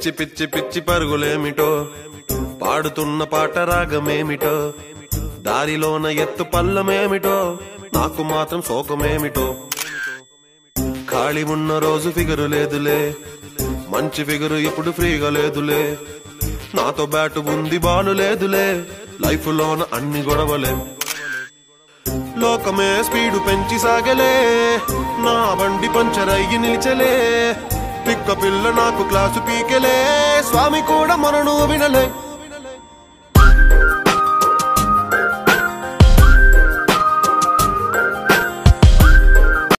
పిచ్చి పిచ్చి పిచ్చి పరుగులేమిటో పాడుతున్న పాట రాగమేమిటో దారిలోన ఎత్తు పల్లమేమిటో నాకు మాత్రం శోకమేమిటో ఖాళీ ఉన్న రోజు ఫిగరు లేదులే మంచి ఫిగరు ఇప్పుడు ఫ్రీగా లేదులే నాతో బ్యాటు ఉంది బాలు లేదులే లైఫ్ లోన అన్ని గొడవలే లోకమే స్పీడు పెంచి సాగలే నా బండి పంచర్ అయ్యి నిలిచలే పిక్క పిల్ల నాకు క్లాసు పీకెలే స్వామి కూడా మనను వినలే